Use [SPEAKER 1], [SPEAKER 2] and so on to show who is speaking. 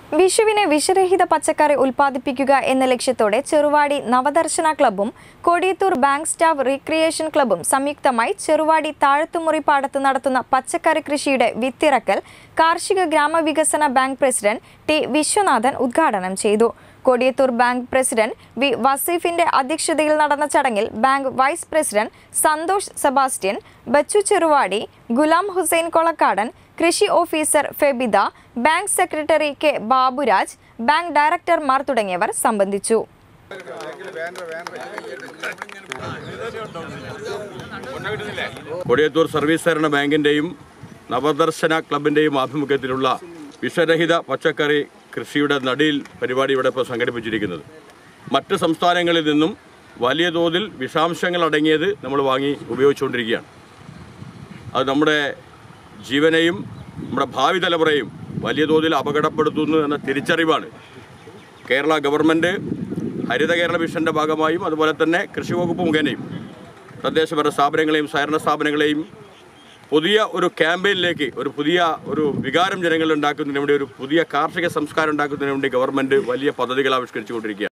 [SPEAKER 1] വിഷുവിനെ വിഷരഹിത പച്ചക്കറി ഉൽപ്പാദിപ്പിക്കുക എന്ന ലക്ഷ്യത്തോടെ ചെറുവാടി നവദർശന ക്ലബ്ബും കൊടിയത്തൂർ ബാങ്ക് സ്റ്റാഫ് റീക്രിയേഷൻ ക്ലബ്ബും സംയുക്തമായി ചെറുവാടി താഴത്തുമുറി പാടത്ത് നടത്തുന്ന പച്ചക്കറി കൃഷിയുടെ വിത്തിറക്കൽ കാർഷിക ഗ്രാമവികസന ബാങ്ക് പ്രസിഡന്റ് ടി വിശ്വനാഥൻ ഉദ്ഘാടനം ചെയ്തു കൊടിയത്തൂർ ബാങ്ക് പ്രസിഡന്റ് വി വസീഫിന്റെ അധ്യക്ഷതയിൽ നടന്ന ചടങ്ങിൽ bank vice president Santhosh Sebastian Bachu Cheruvadi Gulam Hussain Kolakkadan കൃഷി officer Febida bank secretary K Baburaj bank ഡയറക്ടർമാർ തുടങ്ങിയവർ സംബന്ധിച്ചു
[SPEAKER 2] കൊടിയത്തൂർ സർവീസ് സഹകരണ ബാങ്കിന്റെയും നവദർശന ക്ലബിന്റെയും ആഭിമുഖ്യത്തിലുള്ള വിഷരഹിത പച്ചക്കറി കൃഷിയുടെ നടിയിൽ പരിപാടി ഇവിടെ ഇപ്പോൾ സംഘടിപ്പിച്ചിരിക്കുന്നത് മറ്റ് സംസ്ഥാനങ്ങളിൽ നിന്നും വലിയ തോതിൽ വിഷാംശങ്ങൾ അടങ്ങിയത് നമ്മൾ വാങ്ങി ഉപയോഗിച്ചുകൊണ്ടിരിക്കുകയാണ് അത് നമ്മുടെ ജീവനെയും നമ്മുടെ ഭാവി തലമുറയും വലിയ തോതിൽ അപകടപ്പെടുത്തുന്നു എന്ന തിരിച്ചറിവാണ് കേരള ഗവൺമെൻറ് ഹരിത കേരള മിഷൻ്റെ ഭാഗമായും അതുപോലെ തന്നെ കൃഷി വകുപ്പ് മുഖേനയും തദ്ദേശഭരണ സ്ഥാപനങ്ങളെയും സഹകരണ സ്ഥാപനങ്ങളെയും പുതിയ ഒരു ക്യാമ്പയിനിലേക്ക് ഒരു പുതിയ ഒരു വികാരം ജനങ്ങളിൽ ഉണ്ടാക്കുന്നതിന് വേണ്ടി ഒരു പുതിയ കാർഷിക സംസ്കാരം ഉണ്ടാക്കുന്നതിന് വേണ്ടി ഗവൺമെൻറ് വലിയ പദ്ധതികൾ ആവിഷ്കരിച്ചുകൊണ്ടിരിക്കുകയാണ്